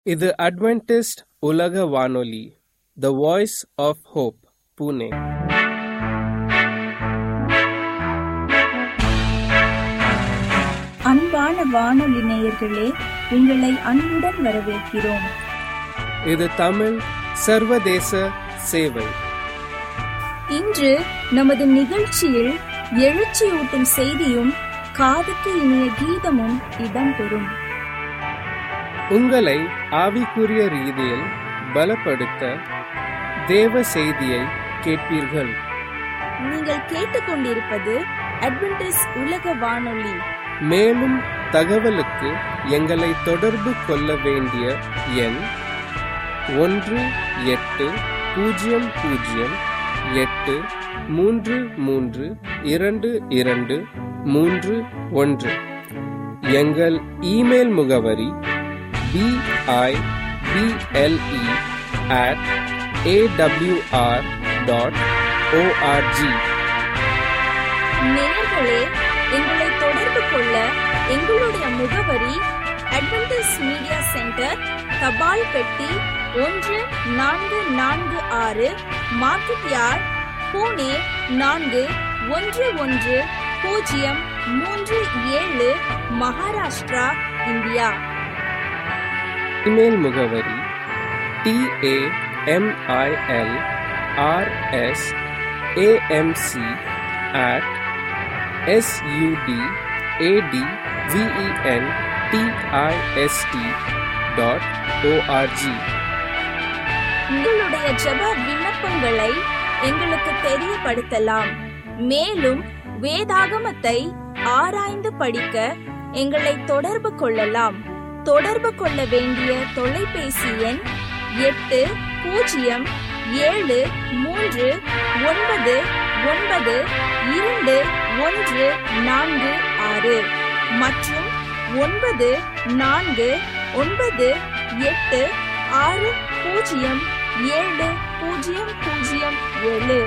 இது அட்வென்டிஸ்ட் உலக வானொலி the voice of hope Pune அன்பான வானொலி நேயர்களே உங்களை அன்புடன் வரவேற்கிறோம் இது தமிழ் சர்வதேச சேவை இன்று நமது நிகழ்ச்சியில் எழுச்சியூட்டும் செய்தியும் காதுக்கு இனிய கீதமும் இடம்பெறும் உங்களை ஆவிக்குரிய ரீதியில் பலப்படுத்த தேவ செய்தியை கேட்பீர்கள் நீங்கள் கேட்டுக்கொண்டிருப்பது அட்வென்டிஸ் உலக வானொலி மேலும் தகவலுக்கு எங்களை தொடர்பு கொள்ள வேண்டிய எண் ஒன்று எட்டு பூஜ்ஜியம் பூஜ்ஜியம் எட்டு மூன்று மூன்று இரண்டு இரண்டு மூன்று ஒன்று எங்கள் இமெயில் முகவரி BIBLE at AWR dot ORG நேயர்களே எங்களை தொடர்பு கொள்ள எங்களுடைய முகவரி அட்வென்டிஸ் மீடியா சென்டர் தபால் பெட்டி ஒன்று நான்கு நான்கு ஆறு மார்க்கெட் யார்ட் பூனே நான்கு ஒன்று ஒன்று பூஜ்ஜியம் மூன்று ஏழு மகாராஷ்டிரா இந்தியா இமெயில் முகவரி TAMIL RS AMC at SUD AT VEN DIST dot ORG உங்களுடைய ஜெப விண்ணப்பங்களை எங்களுக்கு தெரியப்படுத்தலாம் மேலும் வேதாகமத்தை ஆராய்ந்து படிக்க எங்களை தொடர்பு கொள்ளலாம் தொடர்பு கொள்ள வேண்டிய தொலைபேசி எண் எட்டு பூஜ்ஜியம் ஏழு மூன்று ஒன்பது ஒன்பது இரண்டு ஒன்று நான்கு ஆறு மற்றும் ஒன்பது நான்கு ஒன்பது எட்டு ஆறு பூஜ்ஜியம் ஏழு பூஜ்ஜியம் பூஜ்ஜியம் ஏழு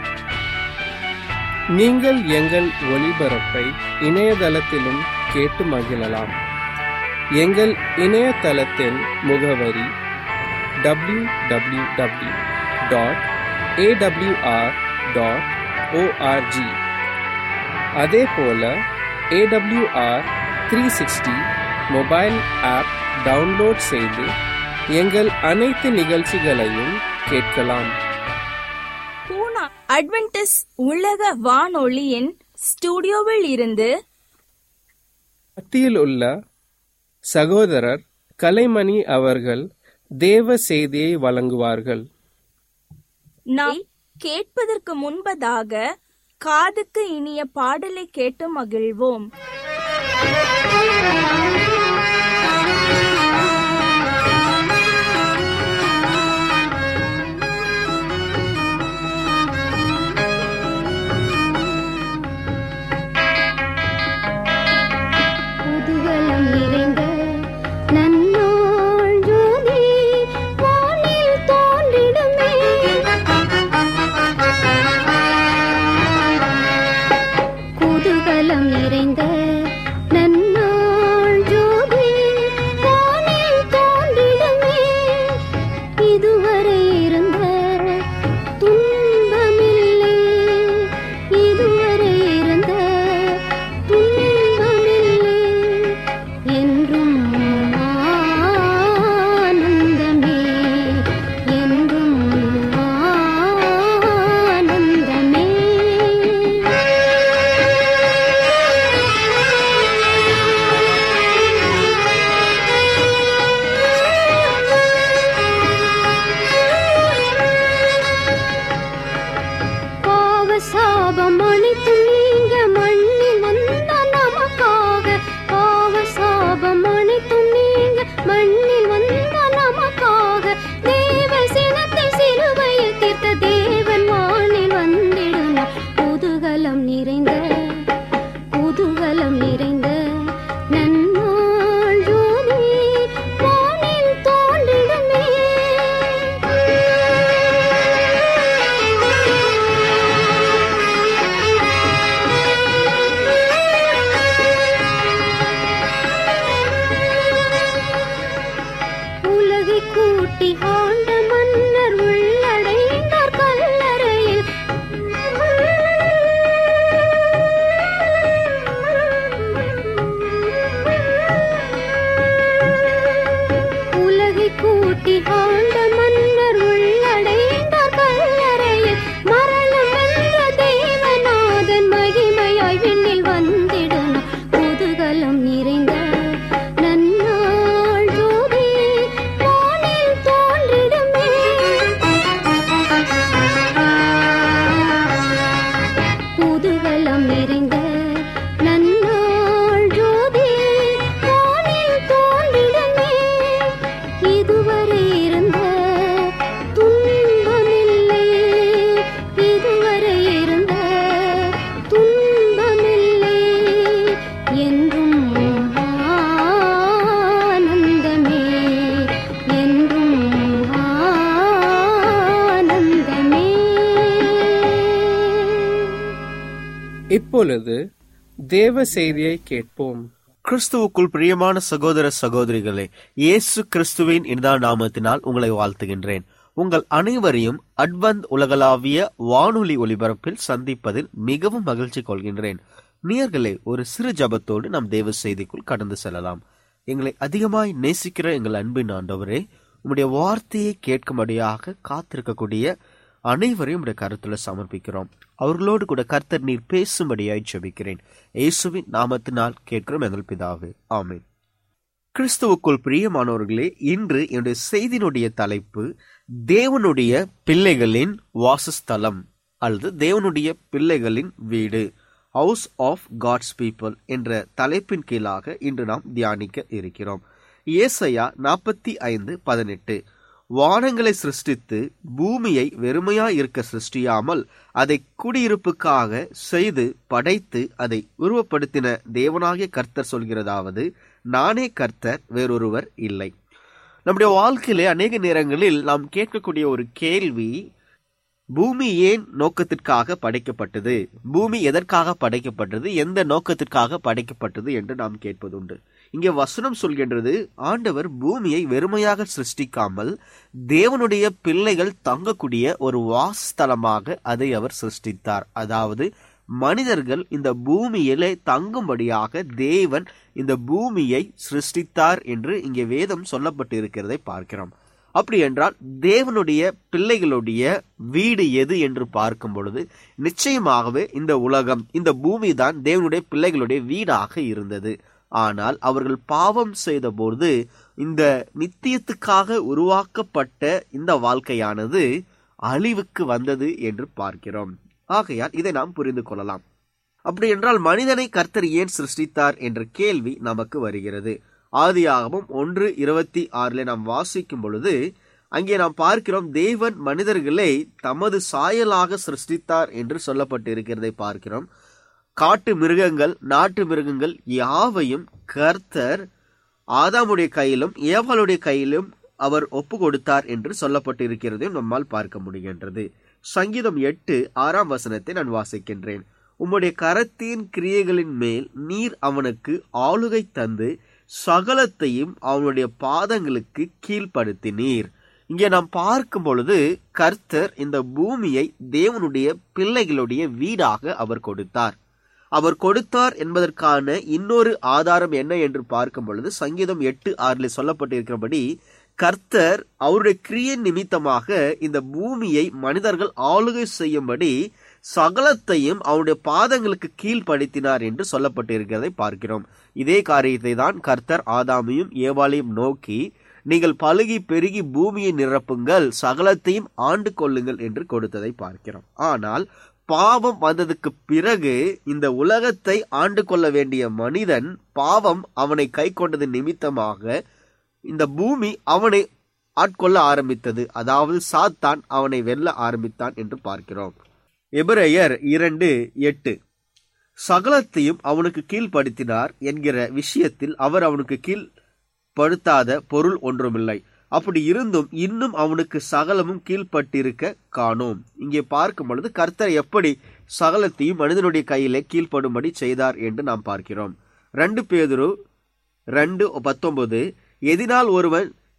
நீங்கள் எங்கள் ஒளிபரப்பை இணையதளத்திலும் கேட்டு மகிழலாம் எங்கள் இணையதளத்தின் முகவரி W W W dot AWR dot ORG அதே போல AWR three sixty mobile app download செய்து எங்கள் அனைத்து நிகழ்ச்சிகளையும் கேட்கலாம் பூனா அட்வென்டிஸ் உலக வானொலியின் ஸ்டுடியோவில் இருந்து மத்தியில் உள்ள சகோதரர் கலைமணி அவர்கள் தேவ செய்தியை வழங்குவார்கள் நாம் கேட்பதற்கு முன்பதாக காதுக்கு இனிய பாடலை கேட்டு மகிழ்வோம் குதூகலம் நிறைந்த நன்னாள் ஜோதி வானில் தோன்றிடுமே குதூகலம் நிறைந்த நன்னாள் ஜோதி கூட்டி ஆண்ட மன்னர் உள்ளடைந்தார் கல்லறையில் உலகை கூட்டி ஆண்ட மன்னர் உள்ளடைந்தார் கல்லறையில் மரணம் வென்ற தேவநாதன் மகிமையாய் விண்ணில் வந்திடணும் குதூகலம் நிறைந்த நன்னாள் ஜோதி வானில் தோன்றிடுமே குதூகலம் நிறைந்த நன்னாள் ஜோதி வானில் தோன்றிடுமே இதுவரை இருந்த துன்பமில்லை இதுவரை இருந்த துன்பமில்லை என்றும் ஆனந்தமே என்றும் ஆனந்தமே இப்பொழுது தேவ செய்தியை கேட்போம் கிறிஸ்துவுக்குள் பிரியமான சகோதர சகோதரிகளே இயேசு கிறிஸ்துவின் இனிதா நாமத்தினால் உங்களை வாழ்த்துகின்றேன் உங்கள் அனைவரையும் அட்வந்த் உலகளாவிய வானொலி ஒலிபரப்பில் சந்திப்பதில் மிகவும் மகிழ்ச்சி கொள்கின்றேன் நேயர்களே ஒரு சிறு ஜபத்தோடு நாம் தேவ செய்திக்குள் கடந்து செல்லலாம் எங்களை அதிகமாய் நேசிக்கிற எங்கள் அன்பின் ஆண்டவரே உம்முடைய வார்த்தையை கேட்கும்படியாக காத்திருக்கக்கூடிய அனைவரையும் உடைய கருத்துல சமர்ப்பிக்கிறோம் அவர்களோடு கூட கர்த்தர் நீர் பேசும்படியாய் ஜெபிக்கிறேன் இயேசுவின் நாமத்தினால் கேட்கிறோம் எங்கள் பிதாவே ஆமென் கிறிஸ்துவுக்குள் பிரியமானவர்களே இன்று என்னுடைய செய்தியினுடைய தலைப்பு தேவனுடைய பிள்ளைகளின் வாசஸ்தலம் அல்லது தேவனுடைய பிள்ளைகளின் வீடு ஹவுஸ் ஆஃப் காட்ஸ் பீப்புள் என்ற தலைப்பின் கீழாக இன்று நாம் தியானிக்க இருக்கிறோம் ஏசையா நாற்பத்தி ஐந்து பதினெட்டு வானங்களை சிருஷ்டித்து பூமியை வெறுமையாய் இருக்க சிருஷ்டியாமல் அதை குடியிருப்புக்காக செய்து படைத்து அதை உருவப்படுத்தின தேவனாகிய கர்த்தர் சொல்கிறதாவது நானே கர்த்தர் வேறொருவர் இல்லை நம்முடைய வாழ்க்கையிலே அநேக நேரங்களில் நாம் கேட்கக்கூடிய ஒரு கேள்வி பூமி ஏன் நோக்கத்திற்காக படைக்கப்பட்டது பூமி எதற்காக படைக்கப்பட்டது எந்த நோக்கத்திற்காக படைக்கப்பட்டது என்று நாம் கேட்பதுண்டு இங்கே வசனம் சொல்கின்றது ஆண்டவர் பூமியை வெறுமையாக சிருஷ்டிக்காமல் தேவனுடைய பிள்ளைகள் தங்கக்கூடிய ஒரு வாசஸ்தலமாக அதை அவர் சிருஷ்டித்தார் அதாவது மனிதர்கள் இந்த பூமியிலே தங்கும்படியாக தேவன் இந்த பூமியை சிருஷ்டித்தார் என்று இங்கே வேதம் சொல்லப்பட்டு இருக்கிறதை பார்க்கிறோம் அப்படி என்றால் தேவனுடைய பிள்ளைகளுடைய வீடு எது என்று பார்க்கும் பொழுது நிச்சயமாகவே இந்த உலகம் இந்த பூமி தான் தேவனுடைய பிள்ளைகளுடைய வீடாக இருந்தது ஆனால் அவர்கள் பாவம் செய்தபோது இந்த நித்தியத்துக்காக உருவாக்கப்பட்ட இந்த வாழ்க்கையானது அழிவுக்கு வந்தது என்று பார்க்கிறோம் ஆகையால் இதை நாம் புரிந்து கொள்ளலாம் அப்படி என்றால் மனிதனை கர்த்தர் ஏன் சிருஷ்டித்தார் என்ற கேள்வி நமக்கு வருகிறது ஆதியாகமும் ஒன்று இருபத்தி ஆறில் நாம் வாசிக்கும் பொழுது அங்கே நாம் பார்க்கிறோம் தேவன் மனிதர்களை தமது சாயலாக சிருஷ்டித்தார் என்று சொல்லப்பட்டு இருக்கிறதை பார்க்கிறோம் காட்டு மிருகங்கள் நாட்டு மிருகங்கள் யாவையும் கர்த்தர் ஆதாமுடைய கையிலும் ஏவாளுடைய கையிலும் அவர் ஒப்பு கொடுத்தார் என்று சொல்லப்பட்டு இருக்கிறதையும் நம்மால் பார்க்க முடிகின்றது சங்கீதம் எட்டு ஆறாம் வசனத்தை நான் வாசிக்கின்றேன் உம்முடைய கரத்தின் கிரியைகளின் மேல் நீர் அவனுக்கு ஆளுகை தந்து சகலத்தையும் அவனுடைய பாதங்களுக்கு கீழ்ப்படுத்தினீர் இங்கே நாம் பார்க்கும் பொழுது கர்த்தர் இந்த பூமியை தேவனுடைய பிள்ளைகளுடைய வீடாக அவர் கொடுத்தார் அவர் கொடுத்தார் என்பதற்கான இன்னொரு ஆதாரம் என்ன என்று பார்க்கும் பொழுது சங்கீதம் எட்டு ஆறில் சொல்லப்பட்டிருக்கிறபடி கர்த்தர் அவருடைய கிரியின் நிமித்தமாக இந்த பூமியை மனிதர்கள் ஆளுகை செய்யும்படி சகலத்தையும் அவருடைய பாதங்களுக்கு கீழ்ப்படுத்தினார் என்று சொல்லப்பட்டிருக்கிறதை பார்க்கிறோம் இதே காரியத்தை தான் கர்த்தர் ஆதாமையும் ஏவாளையும் நோக்கி நீங்கள் பழுகி பெருகி பூமியை நிரப்புங்கள் சகலத்தையும் ஆண்டு கொள்ளுங்கள் என்று கொடுத்ததை பார்க்கிறோம் ஆனால் பாவம் வந்ததுக்கு பிறகு இந்த உலகத்தை ஆண்டு கொள்ள வேண்டிய மனிதன் பாவம் அவனை கை கொண்டது நிமித்தமாக இந்த பூமி அவனை ஆட்கொள்ள ஆரம்பித்தது அதாவது சாத்தான் அவனை வெல்ல ஆரம்பித்தான் என்று பார்க்கிறோம் எபிரேயர் இரண்டு எட்டு சகலத்தையும் அவனுக்கு கீழ்ப்படுத்தினார் என்கிற விஷயத்தில் அவர் அவனுக்கு கீழ்ப்படுத்தாத பொருள் ஒன்றுமில்லை அப்படி இருந்தும் இன்னும் அவனுக்கு சகலமும் கீழ்ப்பட்டிருக்க காணோம் இங்கே பார்க்கும் பொழுது கர்த்தர் எப்படி சகலத்தையும் மனிதனுடைய கையிலே கீழ்ப்படும்படி செய்தார் என்று நாம் பார்க்கிறோம் ரெண்டு பேதுரு ரெண்டு பத்தொன்பது எதினால் ஒருவன்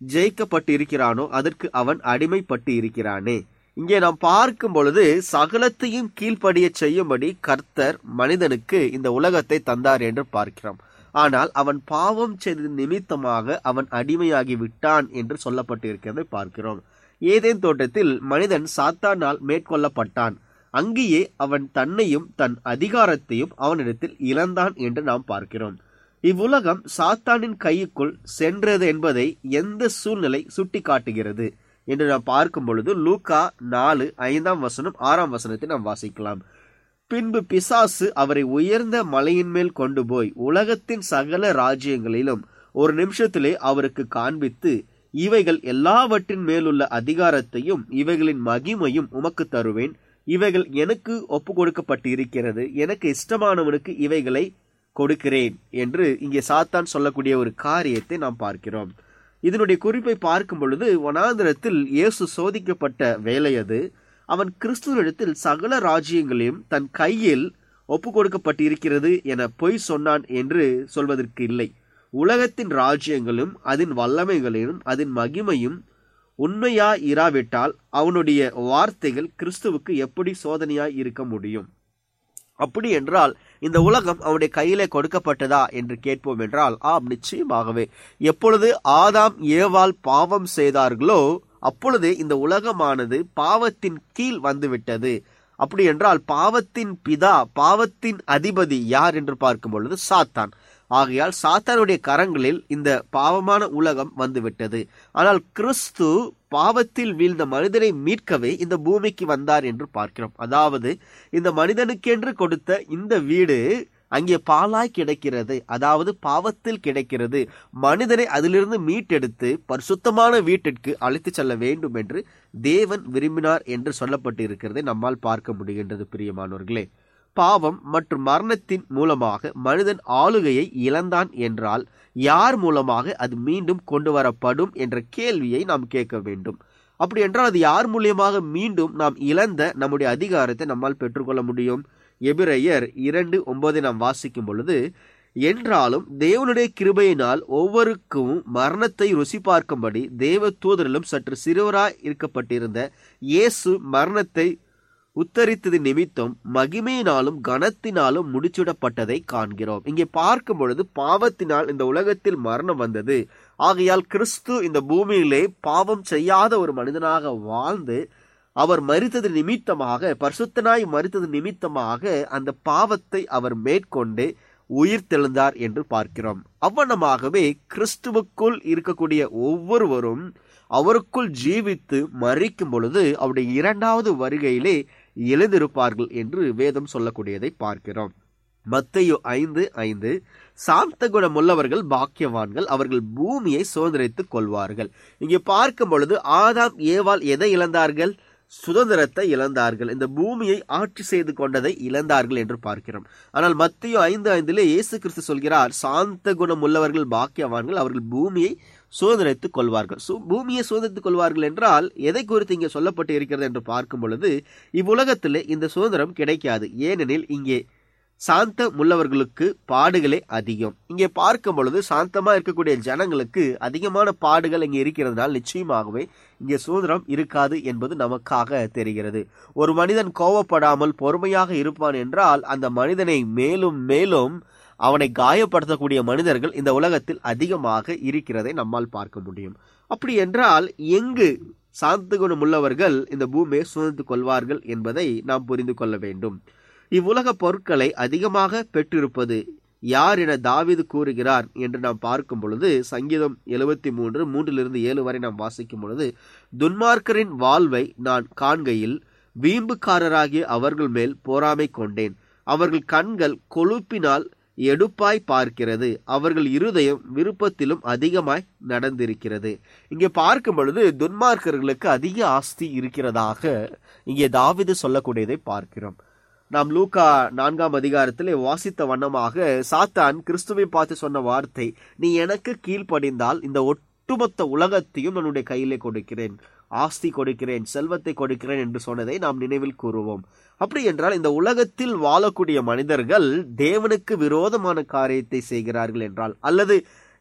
ஜெயிக்கப்பட்டு இருக்கிறானோ அதற்கு அவன் அடிமைப்பட்டு இருக்கிறானே இங்கே நாம் பார்க்கும் பொழுது சகலத்தையும் கீழ்ப்படிய செய்யும்படி கர்த்தர் மனிதனுக்கு இந்த உலகத்தை தந்தார் என்று பார்க்கிறோம் ஆனால் அவன் பாவம் செய்த நிமித்தமாக அவன் அடிமையாகி விட்டான் என்று சொல்லப்பட்டு இருக்கிறதை பார்க்கிறோம் ஏதேன் தோட்டத்தில் மனிதன் சாத்தானால் மேற்கொள்ளப்பட்டான் அங்கேயே அவன் தன்னையும் தன் அதிகாரத்தையும் அவனிடத்தில் இழந்தான் என்று நாம் பார்க்கிறோம் இவ்வுலகம் சாத்தானின் கைக்குள் சென்றது என்பதை எந்த சூழ்நிலை சுட்டி காட்டுகிறது என்று நாம் பார்க்கும் பொழுது லூக்கா நாலு ஐந்தாம் வசனம் ஆறாம் வசனத்தை நாம் வாசிக்கலாம் பின்பு பிசாசு அவரை உயர்ந்த மலையின் மேல் கொண்டு போய் உலகத்தின் சகல ராஜ்யங்களிலும் ஒரு நிமிஷத்திலே அவருக்கு காண்பித்து இவைகள் எல்லாவற்றின் மேலுள்ள அதிகாரத்தையும் இவைகளின் மகிமையும் உமக்கு தருவேன் இவைகள் எனக்கு ஒப்பு கொடுக்கப்பட்டு இருக்கிறது எனக்கு இஷ்டமானவனுக்கு இவைகளை கொடுக்கிறேன் என்று இங்கே சாத்தான் சொல்லக்கூடிய ஒரு காரியத்தை நாம் பார்க்கிறோம் இதனுடைய குறிப்பை பார்க்கும் பொழுது வனாந்திரத்தில் இயேசு சோதிக்கப்பட்ட வேலை அது அவன் கிறிஸ்துவனிடத்தில் சகல ராஜ்யங்களையும் தன் கையில் ஒப்பு கொடுக்கப்பட்டு இருக்கிறது என பொய் சொன்னான் என்று சொல்வதற்கு இல்லை உலகத்தின் ராஜ்யங்களும் அதன் வல்லமைகளையும் அதன் மகிமையும் உண்மையா இராவிட்டால் அவனுடைய வார்த்தைகள் கிறிஸ்துவுக்கு எப்படி சோதனையாய் இருக்க முடியும் அப்படி என்றால் இந்த உலகம் அவனுடைய கையிலே கொடுக்கப்பட்டதா என்று கேட்போம் என்றால் ஆம் நிச்சயமாகவே எப்பொழுது ஆதாம் ஏவாள் பாவம் செய்தார்களோ அப்பொழுதே இந்த உலகமானது பாவத்தின் கீழ் வந்துவிட்டது அப்படி என்றால் பாவத்தின் பிதா பாவத்தின் அதிபதி யார் என்று பார்க்கும் பொழுது சாத்தான் ஆகையால் சாத்தானுடைய கரங்களில் இந்த பாவமான உலகம் வந்துவிட்டது ஆனால் கிறிஸ்து பாவத்தில் வீழ்ந்த மனிதனை மீட்கவே இந்த பூமிக்கு வந்தார் என்று பார்க்கிறோம் அதாவது இந்த மனிதனுக்கென்று கொடுத்த இந்த வீடு அங்கே பாலாய் கிடைக்கிறது அதாவது பாவத்தில் கிடைக்கிறது மனிதனை அதிலிருந்து மீட்டெடுத்து பரிசுத்தமான வீட்டிற்கு அழைத்து செல்ல வேண்டும் என்று தேவன் விரும்பினார் என்று சொல்லப்பட்டு இருக்கிறதை நம்மால் பார்க்க முடிகின்றது பிரியமானவர்களே பாவம் மற்றும் மரணத்தின் மூலமாக மனிதன் ஆளுகையை இழந்தான் என்றால் யார் மூலமாக அது மீண்டும் கொண்டு வரப்படும் என்ற கேள்வியை நாம் கேட்க வேண்டும் அப்படி என்றால் அது யார் மூலியமாக மீண்டும் நாம் இழந்த நம்முடைய அதிகாரத்தை நம்மால் பெற்றுக்கொள்ள முடியும் எபிரையர் இரண்டு ஒன்பதை நாம் வாசிக்கும் பொழுது என்றாலும் தேவனுடைய கிருபையினால் ஒவ்வொருக்கும் மரணத்தை ருசி பார்க்கும்படி தேவ தூதரிலும் சற்று சிறுவராய் இருக்கப்பட்டிருந்த இயேசு மரணத்தை உத்தரித்தது நிமித்தம் மகிமையினாலும் கனத்தினாலும் முடிச்சுடப்பட்டதை காண்கிறோம் இங்கே பார்க்கும் பொழுது பாவத்தினால் இந்த உலகத்தில் மரணம் வந்தது ஆகையால் கிறிஸ்து இந்த பூமியிலே பாவம் செய்யாத ஒரு மனிதனாக வாழ்ந்து அவர் மறித்தது நிமித்தமாக பரிசுத்தனாய் மறித்தது நிமித்தமாக அந்த பாவத்தை அவர் மேற்கொண்டு உயிர் தெழுந்தார் என்று பார்க்கிறோம் அவ்வண்ணமாகவே கிறிஸ்துவுக்குள் இருக்கக்கூடிய ஒவ்வொருவரும் அவருக்குள் ஜீவித்து மறிக்கும் பொழுது அவருடைய இரண்டாவது வருகையிலே எழுந்திருப்பார்கள் என்று வேதம் சொல்லக்கூடியதை பார்க்கிறோம் மத்தையோ ஐந்து ஐந்து சாந்த குணமுள்ளவர்கள் பாக்கியவான்கள் அவர்கள் பூமியை சுதந்திரித்துக் கொள்வார்கள் இங்கே பார்க்கும் பொழுது ஆதாம் ஏவாள் எதை இழந்தார்கள் சுதந்திரத்தை இழந்தார்கள் இந்த பூமியை ஆட்சி செய்து கொண்டதை இழந்தார்கள் என்று பார்க்கிறோம் ஆனால் மத்திய ஐந்து ஐந்திலே இயேசு கிறிஸ்து சொல்கிறார் சாந்த குணம் உள்ளவர்கள் பாக்கியவான்கள் அவர்கள் பூமியை சுதந்திரித்துக் கொள்வார்கள் சு- பூமியை சுதந்திரித்துக் கொள்வார்கள் என்றால் எதை குறித்து இங்கே சொல்லப்பட்டு இருக்கிறது என்று பார்க்கும் பொழுது இவ்வுலகத்திலே இந்த சுதந்திரம் கிடைக்காது ஏனெனில் இங்கே சாந்த உள்ளவர்களுக்கு பாடுகளே அதிகம் இங்கே பார்க்கும் பொழுது சாந்தமா இருக்கக்கூடிய ஜனங்களுக்கு அதிகமான பாடுகள் இங்கே இருக்கிறதுனால் நிச்சயமாகவே இங்கே சுதந்திரம் இருக்காது என்பது நமக்காக தெரிகிறது ஒரு மனிதன் கோவப்படாமல் பொறுமையாக இருப்பான் என்றால் அந்த மனிதனை மேலும் மேலும் அவனை காயப்படுத்தக்கூடிய மனிதர்கள் இந்த உலகத்தில் அதிகமாக இருக்கிறதை நம்மால் பார்க்க முடியும் அப்படி என்றால் எங்கு சாந்த குணம் உள்ளவர்கள் இந்த பூமியை சுதந்தித்துக் கொள்வார்கள் என்பதை நாம் புரிந்து கொள்ள வேண்டும் இவ்வுலக பொருட்களை அதிகமாக பெற்றிருப்பது யார் என தாவீது கூறுகிறார் என்று நாம் பார்க்கும் பொழுது சங்கீதம் எழுபத்தி மூன்று மூன்றிலிருந்து ஏழு வரை நாம் வாசிக்கும் பொழுது துன்மார்க்கரின் வாழ்வை நான் காண்கையில் வீம்புக்காரராகிய அவர்கள் மேல் பொறாமை கொண்டேன் அவர்கள் கண்கள் கொழுப்பினால் எடுப்பாய் பார்க்கிறது அவர்கள் இருதயம் விருப்பத்திலும் அதிகமாய் நடந்திருக்கிறது இங்கே பார்க்கும் பொழுது துன்மார்க்கர்களுக்கு அதிக ஆஸ்தி இருக்கிறதாக இங்கே தாவீது சொல்லக்கூடியதை பார்க்கிறோம் நாம் லூக்கா நான்காம் அதிகாரத்திலே வாசித்த வண்ணமாக சாத்தான் கிறிஸ்துவை பார்த்து சொன்ன வார்த்தை நீ எனக்கு கீழ்ப்படிந்தால் இந்த ஒட்டுமொத்த உலகத்தையும் என்னுடைய கையிலே கொடுக்கிறேன் ஆஸ்தி கொடுக்கிறேன் செல்வத்தை கொடுக்கிறேன் என்று சொன்னதை நாம் நினைவில் கூறுவோம் அப்படி என்றால் இந்த உலகத்தில் வாழக்கூடிய மனிதர்கள் தேவனுக்கு விரோதமான காரியத்தை செய்கிறார்கள் என்றால் அல்லது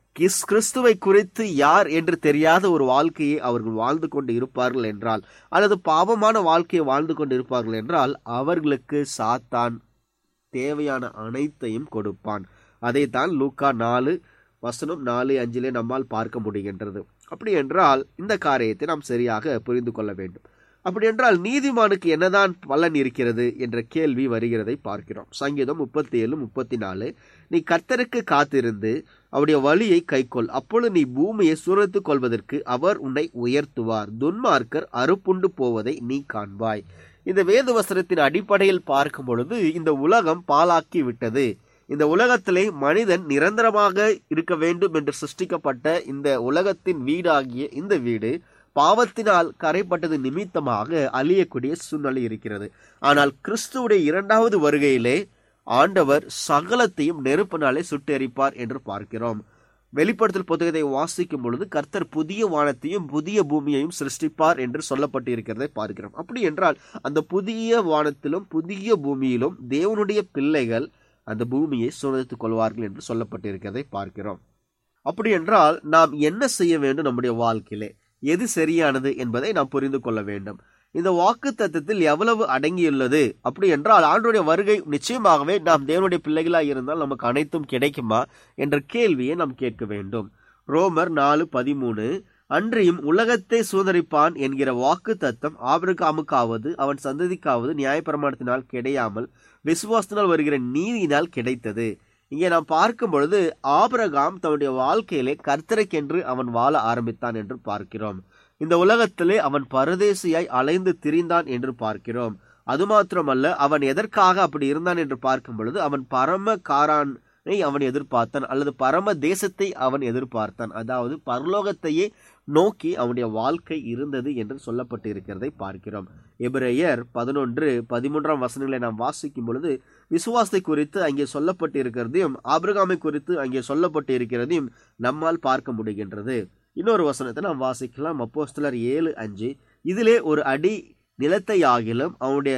கிறிஸ்- கிறிஸ்துவை குறித்து யார் என்று தெரியாத ஒரு வாழ்க்கையை அவர்கள் வாழ்ந்து கொண்டு இருப்பார்கள் என்றால் அல்லது பாவமான வாழ்க்கையை வாழ்ந்து கொண்டு இருப்பார்கள் என்றால் அவர்களுக்கு சாத்தான் தேவையான அனைத்தையும் கொடுப்பான் அதைத்தான் லூக்கா நாலு வசனம் நாலு அஞ்சிலே நம்மால் பார்க்க முடிகின்றது அப்படி என்றால் இந்த காரியத்தை நாம் சரியாக புரிந்து கொள்ள வேண்டும் அப்படி என்றால் நீதிமானுக்கு என்னதான் பலன் இருக்கிறது என்ற கேள்வி வருகிறதை பார்க்கிறோம் சங்கீதம் முப்பத்தி ஏழு முப்பத்தி நாலு நீ கர்த்தருக்கு காத்திருந்து அவருடைய வழியை கைக்கொள் அப்பொழுது நீ பூமியை சுரத்துக் கொள்வதற்கு அவர் உன்னை உயர்த்துவார் துன்மார்க்கர் அறுப்புண்டு போவதை நீ காண்பாய் இந்த வேத வசனத்தின் அடிப்படையில் பார்க்கும் பொழுது இந்த உலகம் பாலாக்கி விட்டது இந்த உலகத்திலே மனிதன் நிரந்தரமாக இருக்க வேண்டும் என்று சிருஷ்டிக்கப்பட்ட இந்த உலகத்தின் வீடாகிய இந்த வீடு பாவத்தினால் கரைப்பட்டது நிமித்தமாக அழியக்கூடிய சூழ்நிலை இருக்கிறது ஆனால் கிறிஸ்துவுடைய இரண்டாவது வருகையிலே ஆண்டவர் சகலத்தையும் நெருப்பினாலே சுட்டெரிப்பார் என்று பார்க்கிறோம் வெளிப்படுத்தல் புத்தகத்தை வாசிக்கும் பொழுது கர்த்தர் புதிய வானத்தையும் புதிய பூமியையும் சிருஷ்டிப்பார் என்று சொல்லப்பட்டு இருக்கிறதை பார்க்கிறோம் அப்படி என்றால் அந்த புதிய வானத்திலும் புதிய பூமியிலும் தேவனுடைய பிள்ளைகள் அந்த பூமியை சுதந்தித்துக் கொள்வார்கள் என்று சொல்லப்பட்டிருக்கிறதை பார்க்கிறோம் அப்படி என்றால் நாம் என்ன செய்ய வேண்டும் நம்முடைய வாழ்க்கையிலே எது சரியானது என்பதை நாம் புரிந்து கொள்ள வேண்டும் இந்த வாக்கு தத்துவத்தில் எவ்வளவு அடங்கியுள்ளது அப்படி என்றால் ஆண்டுடைய வருகை நிச்சயமாகவே நாம் தேவனுடைய பிள்ளைகளாக இருந்தால் நமக்கு அனைத்தும் கிடைக்குமா என்ற கேள்வியை நாம் கேட்க வேண்டும் ரோமர் நாலு பதிமூணு அன்றியும் உலகத்தை சுதந்திரிப்பான் என்கிற வாக்கு தத்தம் ஆபிரகாமுக்காவது அவன் சந்ததிக்காவது நியாயப்பிரமாணத்தினால் கிடையாமல் விசுவாசத்தினால் வருகிற நீதியினால் கிடைத்தது இங்கே நாம் பார்க்கும் பொழுது ஆபிரகாம் தன்னுடைய வாழ்க்கையிலே கர்த்தரைக்கென்று அவன் வாழ ஆரம்பித்தான் என்று பார்க்கிறோம் இந்த உலகத்திலே அவன் பரதேசியாய் அலைந்து திரிந்தான் என்று பார்க்கிறோம் அது மாத்திரமல்ல அவன் எதற்காக அப்படி இருந்தான் என்று பார்க்கும் பொழுது அவன் பரம காரானை அவன் எதிர்பார்த்தான் அல்லது பரம தேசத்தை அவன் எதிர்பார்த்தான் அதாவது பரலோகத்தையே நோக்கி அவனுடைய வாழ்க்கை இருந்தது என்று சொல்லப்பட்டு இருக்கிறதை பார்க்கிறோம் எபிரேயர் பதினொன்று பதிமூன்றாம் வசனங்களை நாம் வாசிக்கும் பொழுது விசுவாசத்தை குறித்து அங்கே சொல்லப்பட்டு இருக்கிறதையும் ஆபிரகாமை குறித்து அங்கே சொல்லப்பட்டு இருக்கிறதையும் நம்மால் பார்க்க முடிகின்றது இன்னொரு வசனத்தை நாம் வாசிக்கலாம் அப்போஸ்தலர் ஏழு அஞ்சு இதிலே ஒரு அடி நிலத்தை ஆகிலும் அவனுடைய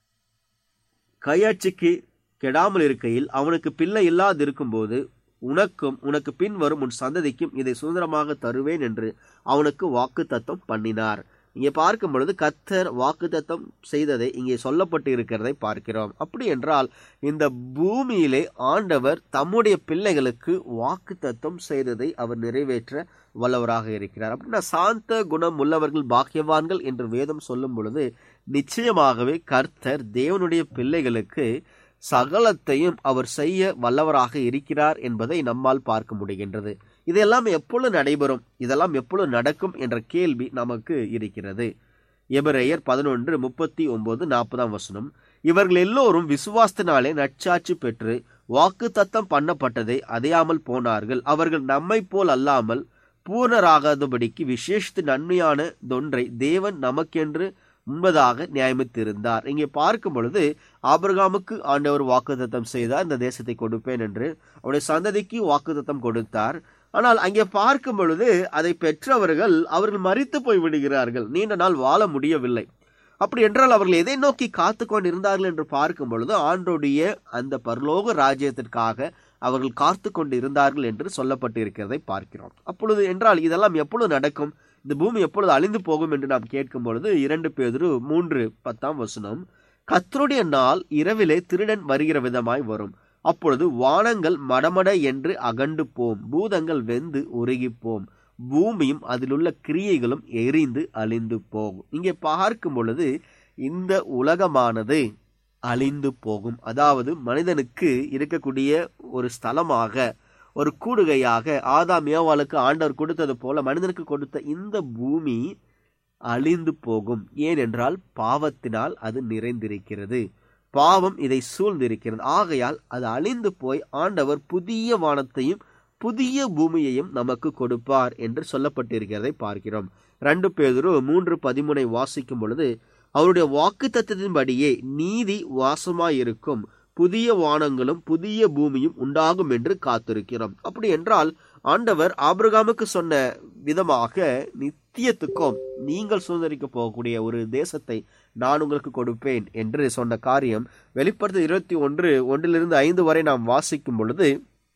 கையாட்சிக்கு கெடாமல் இருக்கையில் அவனுக்கு பிள்ளை இல்லாதிருக்கும் போது உனக்கும் உனக்கு பின் வரும் உன் சந்ததிக்கும் இதை சுதந்திரமாக தருவேன் என்று அவனுக்கு வாக்கு தத்தம் பண்ணினார் இங்கே பார்க்கும் பொழுது கத்தர் வாக்கு தத்தம் செய்ததை இங்கே சொல்லப்பட்டு இருக்கிறதை பார்க்கிறோம் அப்படி என்றால் இந்த பூமியிலே ஆண்டவர் தம்முடைய பிள்ளைகளுக்கு வாக்கு தத்தம் செய்ததை அவர் நிறைவேற்ற வல்லவராக இருக்கிறார் அப்படின்னா சாந்த குணம் உள்ளவர்கள் பாக்கியவான்கள் என்று வேதம் சொல்லும் பொழுது நிச்சயமாகவே கர்த்தர் தேவனுடைய பிள்ளைகளுக்கு சகலத்தையும் அவர் செய்ய வல்லவராக இருக்கிறார் என்பதை நம்மால் பார்க்க முடிகின்றது இதெல்லாம் எப்பொழுது நடைபெறும் இதெல்லாம் எப்பொழுது நடக்கும் என்ற கேள்வி நமக்கு இருக்கிறது எபிரேயர் பதினொன்று முப்பத்தி ஒன்பது நாற்பதாம் வசனம் இவர்கள் எல்லோரும் விசுவாசத்தினாலே நற்சாட்சி பெற்று வாக்கு தத்தம் பண்ணப்பட்டதை அதையாமல் போனார்கள் அவர்கள் நம்மை போல் அல்லாமல் பூர்ணராகாதபடிக்கு விசேஷத்து நன்மையான தொன்றை தேவன் நமக்கென்று முன்பதாக நியமித்திருந்தார் இங்கே பார்க்கும் பொழுது ஆபிரகாமுக்கு ஆண்டவர் வாக்குத்தத்தம் செய்தார் இந்த தேசத்தை கொடுப்பேன் என்று அவருடைய சந்ததிக்கு வாக்குத்தத்தம் கொடுத்தார் ஆனால் அங்கே பார்க்கும் பொழுது அதை பெற்றவர்கள் அவர்கள் மறித்து போய் விடுகிறார்கள் நீண்ட நாள் வாழ முடியவில்லை அப்படி என்றால் அவர்கள் எதை நோக்கி காத்து கொண்டு இருந்தார்கள் என்று பார்க்கும் பொழுது ஆண்டோடைய அந்த பரலோக ராஜ்யத்திற்காக அவர்கள் காத்து கொண்டு இருந்தார்கள் என்று சொல்லப்பட்டு இருக்கிறதை பார்க்கிறோம் அப்பொழுது என்றால் இதெல்லாம் எப்பொழுது நடக்கும் இந்த பூமி எப்பொழுது அழிந்து போகும் என்று நாம் கேட்கும் பொழுது இரண்டு பேதுரு மூன்று பத்தாம் வசனம் கத்தருடைய நாள் இரவிலே திருடன் வருகிற விதமாய் வரும் அப்பொழுது வானங்கள் மடமட என்று அகண்டு போம் பூதங்கள் வெந்து உருகி போம் பூமியும் அதிலுள்ள கிரியைகளும் எரிந்து அழிந்து போகும் இங்கே பார்க்கும் பொழுது இந்த உலகமானது அழிந்து போகும் அதாவது மனிதனுக்கு இருக்கக்கூடிய ஒரு ஸ்தலமாக ஒரு கூடுகையாக ஆதாம் ஏவாளுக்கு ஆண்டவர் கொடுத்தது போல மனிதனுக்கு கொடுத்த இந்த பூமி அழிந்து போகும் ஏனென்றால் பாவத்தினால் அது நிறைந்திருக்கிறது பாவம் இதை சூழ்ந்திருக்கிறது ஆகையால் அது அழிந்து போய் ஆண்டவர் புதிய வானத்தையும் புதிய பூமியையும் நமக்கு கொடுப்பார் என்று சொல்லப்பட்டிருக்கிறதை பார்க்கிறோம் ரெண்டு பேதரு மூன்று பதிமுனை வாசிக்கும் பொழுது அவருடைய வாக்கு தத்துவத்தின்படியே நீதி வாசமாயிருக்கும் புதிய வானங்களும் புதிய பூமியும் உண்டாகும் என்று காத்திருக்கிறோம் அப்படி என்றால் ஆண்டவர் ஆபிரகாமுக்கு சொன்ன விதமாக நித்தியத்துக்கும் நீங்கள் சுதந்திரிக்க போகக்கூடிய ஒரு தேசத்தை நான் உங்களுக்கு கொடுப்பேன் என்று சொன்ன காரியம் வெளிப்படுத்த இருபத்தி ஒன்று ஒன்றிலிருந்து ஐந்து வரை நாம் வாசிக்கும் பொழுது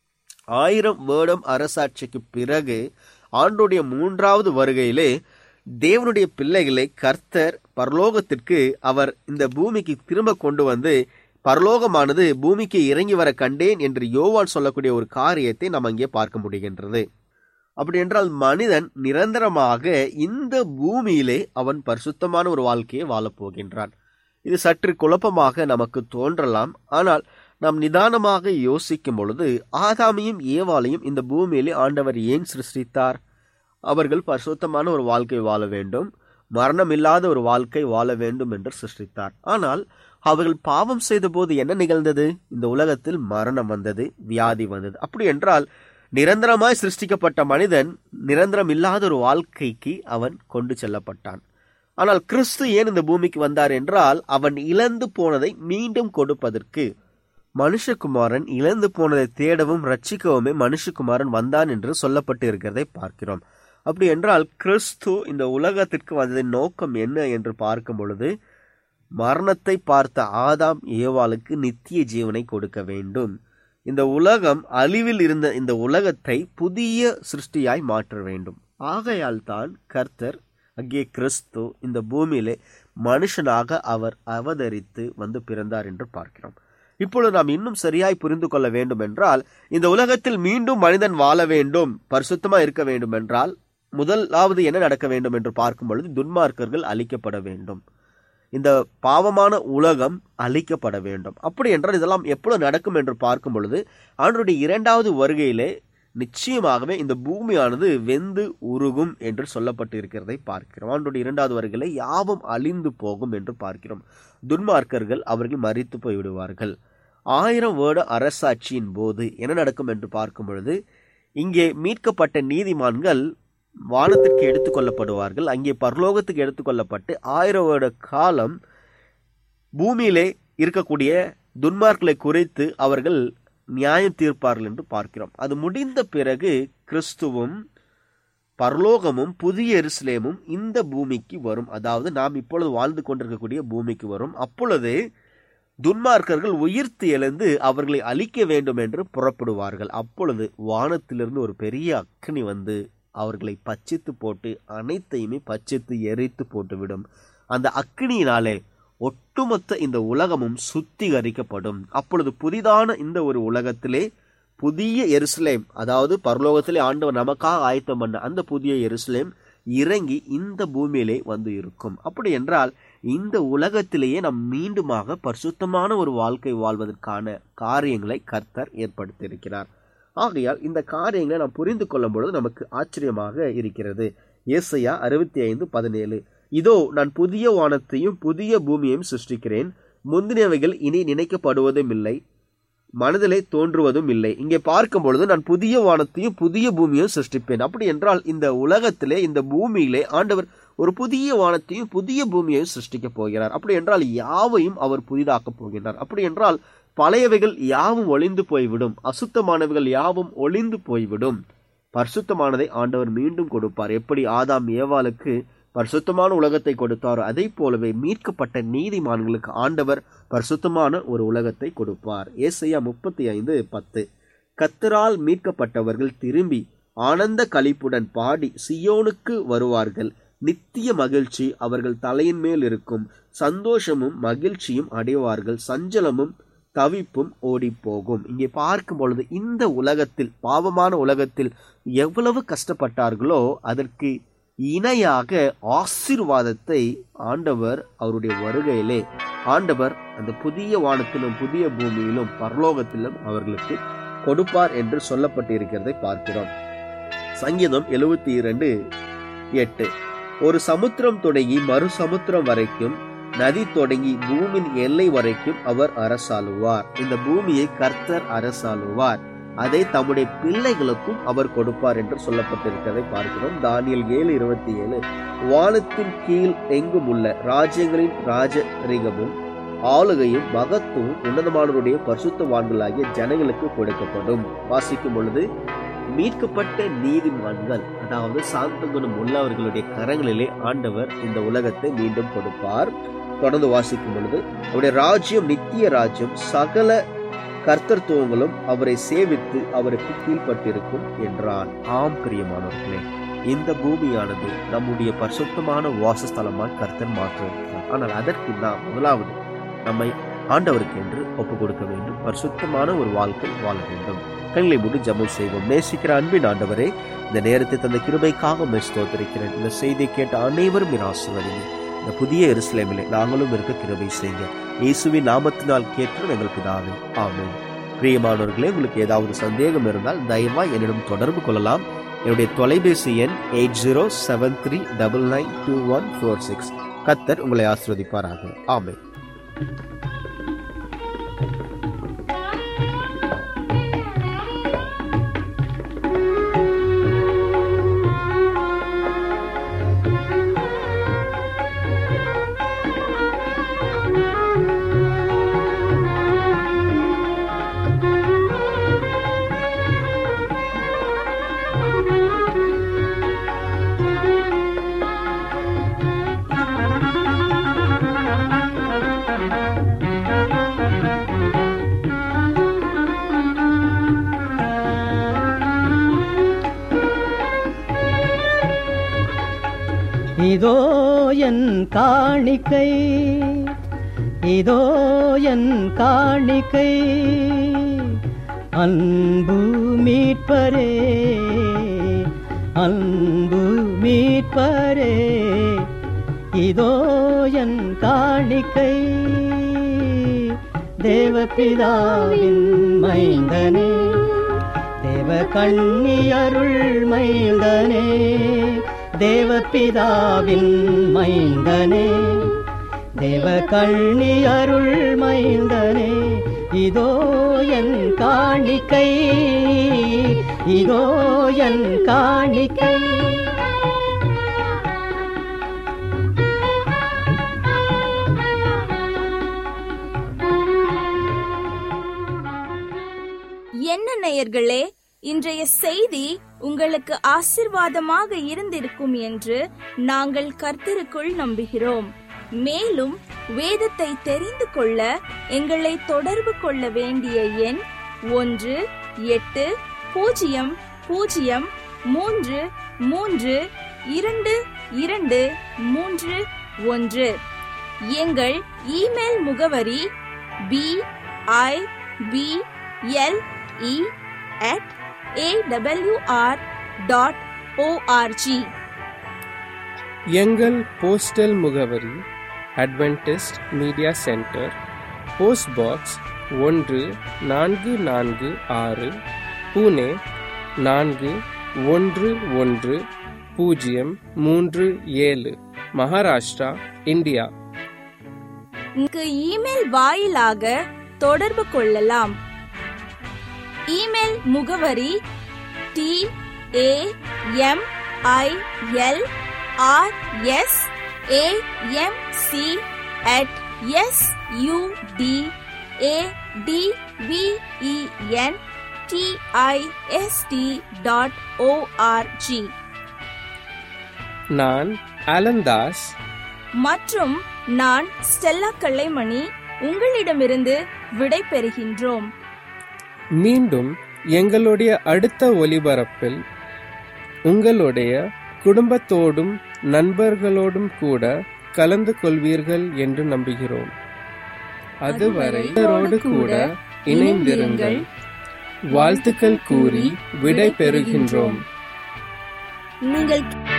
ஆயிரம் வேடம் அரசாட்சிக்கு பிறகு ஆண்டுடைய மூன்றாவது வருகையிலே தேவனுடைய பிள்ளைகளை கர்த்தர் பரலோகத்திற்கு அவர் இந்த பூமிக்கு திரும்ப கொண்டு வந்து பரலோகமானது பூமிக்கு இறங்கி வர கண்டேன் என்று யோவான் சொல்லக்கூடிய ஒரு காரியத்தை நாம் அங்கே பார்க்க முடிகின்றது அப்படி என்றால் மனிதன் நிரந்தரமாக இந்த பூமியிலே அவன் பரிசுத்தமான ஒரு வாழ்க்கையை வாழப் போகின்றான் இது சற்று குழப்பமாக நமக்கு தோன்றலாம் ஆனால் நாம் நிதானமாக யோசிக்கும் பொழுது ஆதாமையும் ஏவாளையும் இந்த பூமியிலே ஆண்டவர் ஏன் சிருஷ்டித்தார் அவர்கள் பரிசுத்தமான ஒரு வாழ்க்கை வாழ வேண்டும் மரணம் இல்லாத ஒரு வாழ்க்கை வாழ வேண்டும் என்று சிருஷ்டித்தார் ஆனால் அவர்கள் பாவம் செய்த போது என்ன நிகழ்ந்தது இந்த உலகத்தில் மரணம் வந்தது வியாதி வந்தது அப்படி என்றால் நிரந்தரமாய் சிருஷ்டிக்கப்பட்ட மனிதன் நிரந்தரம் இல்லாத ஒரு வாழ்க்கைக்கு அவன் கொண்டு செல்லப்பட்டான் ஆனால் கிறிஸ்து ஏன் இந்த பூமிக்கு வந்தார் என்றால் அவன் இழந்து போனதை மீண்டும் கொடுப்பதற்கு மனுஷகுமாரன் இழந்து போனதை தேடவும் ரட்சிக்கவுமே மனுஷகுமாரன் வந்தான் என்று சொல்லப்பட்டு இருக்கிறதை பார்க்கிறோம் அப்படி என்றால் கிறிஸ்து இந்த உலகத்திற்கு வந்ததின் நோக்கம் என்ன என்று பார்க்கும் பொழுது மரணத்தை பார்த்த ஆதாம் ஏவாளுக்கு நித்திய ஜீவனை கொடுக்க வேண்டும் இந்த உலகம் அழிவில் இருந்த இந்த உலகத்தை புதிய சிருஷ்டியாய் மாற்ற வேண்டும் ஆகையால் தான் கர்த்தர் அங்கே கிறிஸ்து இந்த பூமியிலே மனுஷனாக அவர் அவதரித்து வந்து பிறந்தார் என்று பார்க்கிறோம் இப்பொழுது நாம் இன்னும் சரியாய் புரிந்து கொள்ள வேண்டும் என்றால் இந்த உலகத்தில் மீண்டும் மனிதன் வாழ வேண்டும் பரிசுத்தமா இருக்க வேண்டும் என்றால் முதலாவது என்ன நடக்க வேண்டும் என்று பார்க்கும் பொழுது துன்மார்க்கர்கள் அழிக்கப்பட வேண்டும் இந்த பாவமான உலகம் அழிக்கப்பட வேண்டும் அப்படி என்றால் இதெல்லாம் எப்பொழுது நடக்கும் என்று பார்க்கும் பொழுது ஆண்டுடைய இரண்டாவது வருகையிலே நிச்சயமாகவே இந்த பூமியானது வெந்து உருகும் என்று சொல்லப்பட்டு இருக்கிறதை பார்க்கிறோம் ஆண்டுடைய இரண்டாவது வருகையிலே யாவும் அழிந்து போகும் என்று பார்க்கிறோம் துன்மார்க்கர்கள் அவர்கள் மறித்து போய்விடுவார்கள் ஆயிரம் வேட அரசாட்சியின் போது என்ன நடக்கும் என்று பார்க்கும் பொழுது இங்கே மீட்கப்பட்ட நீதிமான்கள் வானத்திற்கு எடுத்துக்கொள்ளப்படுவார்கள் அங்கே பரலோகத்துக்கு எடுத்துக்கொள்ளப்பட்டு ஆயிரம் வருட காலம் பூமியிலே இருக்கக்கூடிய துன்மார்க்களை குறைத்து அவர்கள் நியாயம் தீர்ப்பார்கள் என்று பார்க்கிறோம் அது முடிந்த பிறகு கிறிஸ்துவும் பரலோகமும் புதிய எருசலேமும் இந்த பூமிக்கு வரும் அதாவது நாம் இப்பொழுது வாழ்ந்து கொண்டிருக்கக்கூடிய பூமிக்கு வரும் அப்பொழுது துன்மார்க்கர்கள் உயிர்த்து எழுந்து அவர்களை அழிக்க வேண்டும் என்று புறப்படுவார்கள் அப்பொழுது வானத்திலிருந்து ஒரு பெரிய அக்னி வந்து அவர்களை பச்சித்து போட்டு அனைத்தையுமே பச்சித்து எரித்து போட்டுவிடும் அந்த அக்னியினாலே ஒட்டுமொத்த இந்த உலகமும் சுத்திகரிக்கப்படும் அப்பொழுது புதிதான இந்த ஒரு உலகத்திலே புதிய எருசலேம் அதாவது பரலோகத்திலே ஆண்டவர் நமக்காக ஆயத்தம் பண்ண அந்த புதிய எருசலேம் இறங்கி இந்த பூமியிலே வந்து இருக்கும் அப்படி என்றால் இந்த உலகத்திலேயே நாம் மீண்டுமாக பரிசுத்தமான ஒரு வாழ்க்கை வாழ்வதற்கான காரியங்களை கர்த்தர் ஏற்படுத்தியிருக்கிறார் ஆகையால் இந்த காரியங்களை நாம் புரிந்து கொள்ளும் பொழுது நமக்கு ஆச்சரியமாக இருக்கிறது ஏசையா அறுபத்தி ஐந்து பதினேழு இதோ நான் புதிய வானத்தையும் புதிய பூமியையும் சிருஷ்டிக்கிறேன் முந்தினவைகள் இனி நினைக்கப்படுவதும் இல்லை மனதிலே தோன்றுவதும் இல்லை இங்கே பார்க்கும் பொழுது நான் புதிய வானத்தையும் புதிய பூமியையும் சிருஷ்டிப்பேன் அப்படி என்றால் இந்த உலகத்திலே இந்த பூமியிலே ஆண்டவர் ஒரு புதிய வானத்தையும் புதிய பூமியையும் சிருஷ்டிக்கப் போகிறார் அப்படி என்றால் யாவையும் அவர் புதிதாக்கப் போகிறார் அப்படி என்றால் பழையவைகள் யாவும் ஒளிந்து போய்விடும் அசுத்தமானவைகள் யாவும் ஒளிந்து போய்விடும் பரிசுத்தமானதை ஆண்டவர் மீண்டும் கொடுப்பார் எப்படி ஆதாம் ஏவாளுக்கு பரிசுத்தமான உலகத்தை கொடுத்தாரோ அதை போலவே மீட்கப்பட்ட நீதிமான்களுக்கு ஆண்டவர் பரிசுத்தமான ஒரு உலகத்தை கொடுப்பார் ஏசையா முப்பத்தி ஐந்து பத்து கத்தரால் மீட்கப்பட்டவர்கள் திரும்பி ஆனந்த களிப்புடன் பாடி சியோனுக்கு வருவார்கள் நித்திய மகிழ்ச்சி அவர்கள் தலையின் மேல் இருக்கும் சந்தோஷமும் மகிழ்ச்சியும் அடைவார்கள் சஞ்சலமும் தவிப்பும் ஓடி போகும் இங்கே பார்க்கும் பொழுது இந்த உலகத்தில் பாவமான உலகத்தில் எவ்வளவு கஷ்டப்பட்டார்களோ அதற்கு இணையாக ஆசீர்வாதத்தை ஆண்டவர் அவருடைய வருகையிலே ஆண்டவர் அந்த புதிய வானத்திலும் புதிய பூமியிலும் பரலோகத்திலும் அவர்களுக்கு கொடுப்பார் என்று சொல்லப்பட்டிருக்கிறதை பார்க்கிறோம் சங்கீதம் எழுபத்தி இரண்டு எட்டு ஒரு சமுத்திரம் தொடங்கி மறு சமுத்திரம் வரைக்கும் நதி தொடங்கி பூமியின் எல்லை வரைக்கும் அவர் அரசாளுவார் இந்த பூமியை கர்த்தர் அரசாளுவார் அதை தம்முடைய பிள்ளைகளுக்கும் அவர் கொடுப்பார் என்று சொல்லப்பட்டிருக்கிறதை பார்க்கிறோம் தானியல் ஏழு இருபத்தி ஏழு வானத்தின் கீழ் எங்கும் உள்ள ராஜ்யங்களின் ராஜரிகமும் ஆளுகையும் மகத்துவம் உன்னதமானவருடைய பரிசுத்தவான்களாகிய ஜனங்களுக்கு கொடுக்கப்படும் வாசிக்கும் பொழுது மீட்கப்பட்ட நீதிமான்கள் அதாவது சாந்த குணம் உள்ளவர்களுடைய கரங்களிலே ஆண்டவர் இந்த உலகத்தை மீண்டும் கொடுப்பார் தொடர்ந்து வாசிக்கும் பொழுது அவருடைய ராஜ்யம் நித்திய ராஜ்யம் சகல கர்த்தர்த்துவங்களும் அவரை சேவித்து அவருக்கு கீழ்ப்பட்டிருக்கும் என்றான் ஆம் பிரியமானவர்களே இந்த பூமியானது நம்முடைய பரிசுத்தமான வாசஸ்தலமாய் கர்த்தர் மாற்றிருக்கிறார் ஆனால் அதற்கு நாம் முதலாவது நம்மை ஆண்டவருக்கு என்று ஒப்பு கொடுக்க வேண்டும் பரிசுத்தமான ஒரு வாழ்க்கை வாழ வேண்டும் கண்களை மூடி ஜெபம் செய்வோம் நேசிக்கிற அன்பின் ஆண்டவரே இந்த நேரத்தை தந்த கிருபைக்காக உம்மை ஸ்தோத்திரிக்கிறேன் இந்த செய்தியை கேட்ட அனைவரும் என் ஆசிர்வதிங்க இந்த புதிய எருசலேமிலே நாங்களும் இருக்க கிருபை செய்யுங்க இயேசுவின் நாமத்தினால் கேட்கிறோம் எங்கள் பிதாவே ஆமென் பிரியமானவர்களே உங்களுக்கு ஏதாவது சந்தேகம் இருந்தால் தயவாய் என்னிடம் தொடர்பு கொள்ளலாம் என்னுடைய தொலைபேசி எண் eight zero seven three double nine two one four six கத்தர் உங்களை ஆசிர்வதிப்பாராக ஆமென் இதோ என் காணிக்கை இதோ என் காணிக்கை அன்பு மீட்பரே அன்பு மீட்பரே இதோ என் காணிக்கை தேவபிதாவின் மைந்தனே தேவ கண்ணியருள் மைந்தனே தேவபிதாவின் மைந்தனே தேவ கண்ணியருள் மைந்தனே இதோ என் காணிக்கை இதோ என் காணிக்கை என்ன நேயர்களே இன்றைய செய்தி உங்களுக்கு ஆசிர்வாதமாக இருந்திருக்கும் என்று நாங்கள் கர்த்தருக்குள் நம்புகிறோம் மேலும் வேதத்தை தெரிந்து கொள்ள எங்களை தொடர்பு கொள்ள வேண்டிய எண் ஒன்று எட்டு பூஜ்ஜியம் பூஜ்ஜியம் மூன்று மூன்று இரண்டு இரண்டு மூன்று ஒன்று எங்கள் இமெயில் முகவரி B I B L E at AWR dot ORG எங்கள் போஸ்டல் முகவரி Adventist media centre post box ஒன்று நான்கு நான்கு ஆறு புனே நான்கு ஒன்று ஒன்று பூஜ்ஜியம் மூன்று ஏழு மகாராஷ்டிரா இந்தியா இங்கு இமெயில் வாயிலாக தொடர்பு கொள்ளலாம் இமெயில் முகவரி T A M I L R S A M C at S U D A D V E N T I S T dot ORG நான் அலந்தாஸ் மற்றும் நான் ஸ்டெல்லா கல்லைமணி உங்களிடமிருந்து விடை பெறுகின்றோம் மீண்டும் எங்களுடைய அடுத்த ஒலிபரப்பில் உங்களுடைய குடும்பத்தோடும் நண்பர்களோடும் கூட கலந்து கொள்வீர்கள் என்று நம்புகிறோம் அதுவரை இவரோடு கூட இணைந்திருங்கள் வாழ்த்துக்கள் கூறி விடை பெறுகின்றோம் நீங்கள்